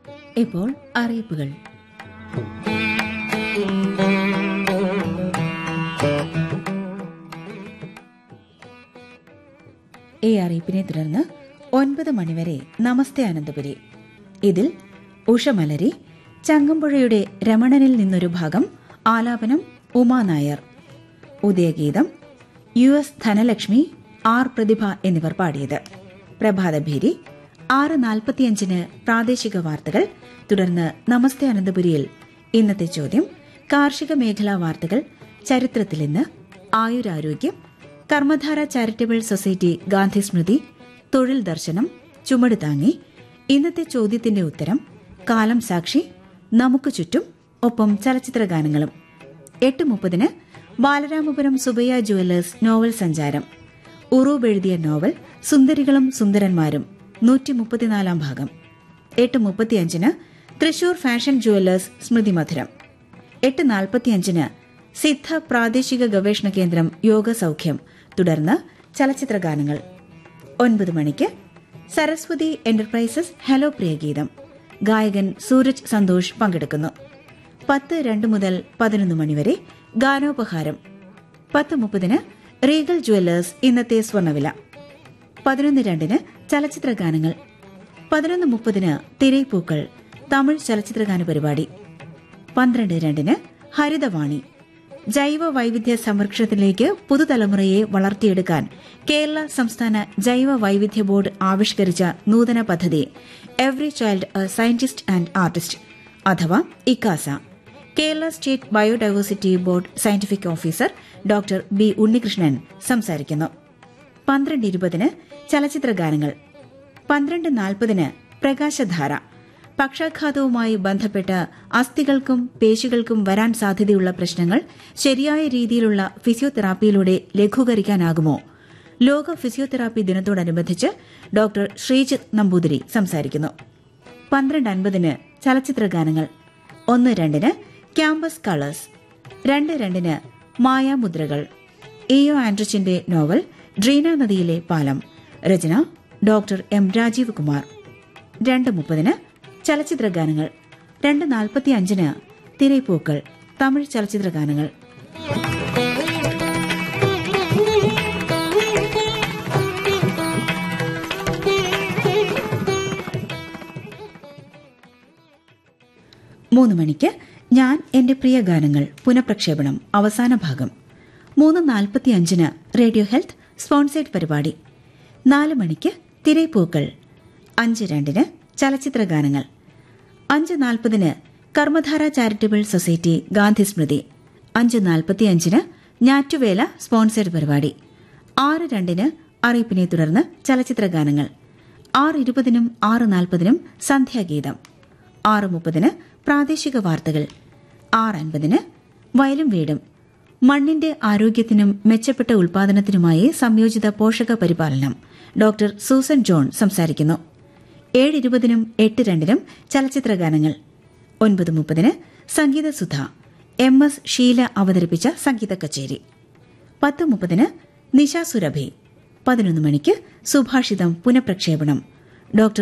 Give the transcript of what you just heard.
ഇപ്പോൾ അറിയിപ്പുകൾ ഈ അറിയിപ്പിനെ തുടർന്ന് ഒൻപത് മണിവരെ നമസ്തേ അനന്തപുരി ഇതിൽ ഉഷമലരി ചങ്ങമ്പുഴയുടെ രമണനിൽ നിന്നൊരു ഭാഗം ആലാപനം ഉമാ നായർ ഉദയഗീതം U S Dhanalakshmi R Prathibha എന്നിവർ പാടിയത് പ്രഭാതഭേരി ആറ് നാൽപ്പത്തിയഞ്ചിന് പ്രാദേശിക വാർത്തകൾ തുടർന്ന് നമസ്തേ അനന്തപുരിയിൽ ഇന്നത്തെ ചോദ്യം കാർഷിക മേഖലാ വാർത്തകൾ ചരിത്രത്തിൽ ഇന്ന് ആയുരാരോഗ്യം കർമ്മധാര ചാരിറ്റബിൾ സൊസൈറ്റി ഗാന്ധി സ്മൃതി തൊഴിൽ ദർശനം ചുമട് താങ്ങി ഇന്നത്തെ ചോദ്യത്തിന്റെ ഉത്തരം കാലം സാക്ഷി നമുക്ക് ചുറ്റും ഒപ്പം ചലച്ചിത്ര ഗാനങ്ങളും എട്ട് മുപ്പതിന് ബാലരാമപുരം സുബയ്യ ജുവല്ലേഴ്സ് നോവൽ സഞ്ചാരം ഉറൂബ് എഴുതിയ നോവൽ സുന്ദരികളും സുന്ദരന്മാരും നൂറ്റി മുപ്പത്തിനാലാം ഭാഗം എട്ട് മുപ്പത്തിയഞ്ചിന് തൃശൂർ ഫാഷൻ ജുവല്ലേഴ്സ് സ്മൃതി മധുരം എട്ട് നാൽപ്പത്തിയഞ്ചിന് സിദ്ധ പ്രാദേശിക ഗവേഷണ കേന്ദ്രം യോഗ സൗഖ്യം തുടർന്ന് ചലച്ചിത്ര ഗാനങ്ങൾ ഒൻപത് മണിക്ക് സരസ്വതി എന്റർപ്രൈസസ് ഹലോ പ്രിയഗീതം ഗായകൻ സൂരജ് സന്തോഷ് പങ്കെടുക്കുന്നു പത്ത് രണ്ട് മുതൽ പതിനൊന്ന് മണിവരെ ഗാനോപഹാരം പത്ത് മുപ്പതിന് റീഗൽ ജുവല്ലേഴ്സ് ഇന്നത്തെ സ്വർണ്ണവില പതിനൊന്ന് രണ്ടിന് ചലച്ചിത്ര ഗാനങ്ങൾ പതിനൊന്ന് മുപ്പതിന് തിരൈപ്പൂക്കൾ തമിഴ് ചലച്ചിത്രഗാന പരിപാടി പന്ത്രണ്ട് രണ്ടിന് ഹരിതവാണി ജൈവ വൈവിധ്യ സംരക്ഷണത്തിലേക്ക് പുതുതലമുറയെ വളർത്തിയെടുക്കാൻ കേരള സംസ്ഥാന ജൈവ വൈവിധ്യ ബോർഡ് ആവിഷ്കരിച്ച നൂതന പദ്ധതി every child a scientist and artist അഥവാ ECASA Kerala state biodiversity board scientific officer doctor B Unnikrishnan സംസാരിക്കുന്നു പന്ത്രണ്ട് ഇരുപതിന് ചലച്ചിത്ര ഗാനങ്ങൾ പന്ത്രണ്ട് നാൽപ്പതിന് പ്രകാശധാര പക്ഷാഘാതവുമായി ബന്ധപ്പെട്ട് അസ്ഥികൾക്കും പേശികൾക്കും വരാൻ സാധ്യതയുള്ള പ്രശ്നങ്ങൾ ശരിയായ രീതിയിലുള്ള ഫിസിയോതെറാപ്പിയിലൂടെ ലഘൂകരിക്കാനാകുമോ ലോക ഫിസിയോതെറാപ്പി ദിനത്തോടനുബന്ധിച്ച് ഡോക്ടർ ശ്രീജിത്ത് നമ്പൂതിരി സംസാരിക്കുന്നു പന്ത്രണ്ട് അൻപതിന് ചലച്ചിത്ര ഗാനങ്ങൾ ഒന്ന് രണ്ടിന് ക്യാമ്പസ് കളേഴ്സ് രണ്ട് രണ്ടിന് മായാമുദ്രകൾ എയോ ആൻഡ്രിച്ചിന്റെ നോവൽ ഡ്രീന നദിയിലെ പാലം രചന ഡോക്ടർ എം രാജീവ് കുമാർ രണ്ട് മുപ്പതിന് ചലച്ചിത്ര ഗാനങ്ങൾ രണ്ട് നാൽപ്പത്തി അഞ്ചിന് തിരൈപ്പൂക്കൾ തമിഴ് ചലച്ചിത്ര ഗാനങ്ങൾ മൂന്ന് മണിക്ക് ഞാൻ എന്റെ പ്രിയ ഗാനങ്ങൾ പുനഃപ്രക്ഷേപണം അവസാന ഭാഗം മൂന്ന് നാൽപ്പത്തിയഞ്ചിന് റേഡിയോ ഹെൽത്ത് സ്പോൺസേഡ് പരിപാടി നാല് മണിക്ക് തിരൈപ്പൂക്കൾ അഞ്ച് രണ്ടിന് ചലച്ചിത്ര ഗാനങ്ങൾ അഞ്ച് നാൽപ്പതിന് കർമ്മധാര ചാരിറ്റബിൾ സൊസൈറ്റി ഗാന്ധി സ്മൃതി അഞ്ച് നാൽപ്പത്തിയഞ്ചിന് ഞാറ്റുവേല സ്പോൺസേഡ് പരിപാടി ആറ് രണ്ടിന് അറിയിപ്പിനെ തുടർന്ന് ചലച്ചിത്ര ഗാനങ്ങൾ ആറ് ഇരുപതിനും ആറ് നാൽപ്പതിനും സന്ധ്യാഗീതം ആറ് മുപ്പതിന് പ്രാദേശിക വാർത്തകൾ ആറ് അൻപതിന് വയലും വീടും മണ്ണിന്റെ ആരോഗ്യത്തിനും മെച്ചപ്പെട്ട ഉൽപാദനത്തിനുമായി സംയോജിത പോഷക പരിപാലനം ഡോക്ടർ സൂസൻ ജോൺ സംസാരിക്കുന്നു ഏഴ് ഇരുപതിനും എട്ട് രണ്ടിനും ചലച്ചിത്ര ഗാനങ്ങൾ ഒൻപത് മുപ്പതിന് സംഗീതസുധ എം എസ് ഷീല അവതരിപ്പിച്ച സംഗീത കച്ചേരി പത്ത് മുപ്പതിന് നിശ സുരഭി പതിനൊന്ന് മണിക്ക് സുഭാഷിതം പുനഃപ്രക്ഷേപണം ഡോക്ടർ